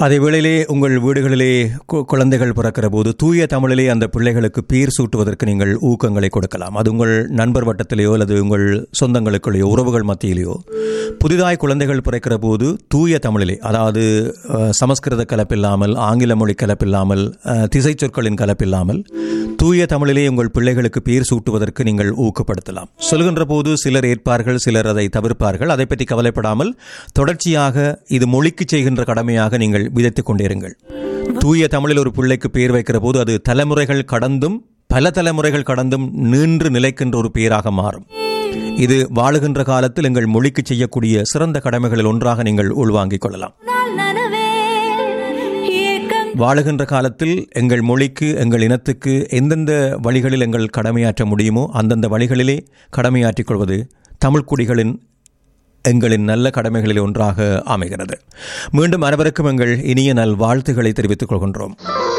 அதே வேளையிலே உங்கள் வீடுகளிலே கு- குழந்தைகள் பிறக்கிற போது தூய தமிழிலே அந்த பிள்ளைகளுக்கு பேர் சூட்டுவதற்கு நீங்கள் ஊக்கங்களை கொடுக்கலாம் அது உங்கள் நண்பர் வட்டத்திலேயோ அல்லது உங்கள் சொந்தங்களுக்குள்ளேயோ உறவுகள் மத்தியிலேயோ புதிதாய் குழந்தைகள் பிறக்கிற போது தூய தமிழிலே அதாவது அஹ், சமஸ்கிருத கலப்பில்லாமல் ஆங்கில மொழி கலப்பில்லாமல் அஹ், திசை சொற்களின் கலப்பில்லாமல் தூய தமிழிலே உங்கள் பிள்ளைகளுக்கு பேர் சூட்டுவதற்கு நீங்கள் ஊக்கப்படுத்தலாம் சொல்கின்ற போது சிலர் ஏற்பார்கள் சிலர் அதை தவிர்ப்பார்கள் அதை பற்றி கவலைப்படாமல் தொடர்ச்சியாக இது மொழிக்கு செய்கின்ற கடமையாக நீங்கள் விதைத்துக் கொண்டிருங்கள் தூய தமிழில் ஒரு பிள்ளைக்கு பேர் வைக்கிற போது அது தலைமுறைகள் கடந்தும் பல தலைமுறைகள் கடந்தும் நின்று நிலைக்கின்ற ஒரு பேராக மாறும் இது வாழுகின்ற காலத்தில் எங்கள் மொழிக்கு செய்யக்கூடிய சிறந்த கடமைகளில் ஒன்றாக நீங்கள் உள்வாங்கிக் கொள்ளலாம் நாள் நனவே ஏக்கம் வாழுகின்ற காலத்தில் எங்கள் மொழிக்கு எங்கள் இனத்துக்கு எந்தெந்த வழிகளில் எங்கள் கடமையாற்ற முடியுமோ அந்தந்த வழிகளிலே கடமையாற்றிக் கொள்வது தமிழ் குடிகளின் எங்களின் நல்ல கடமைகளில் ஒன்றாக அமைகிறது மீண்டும் அனைவருக்கும் எங்கள் இனிய நல் வாழ்த்துக்களை தெரிவித்துக் கொள்கின்றோம்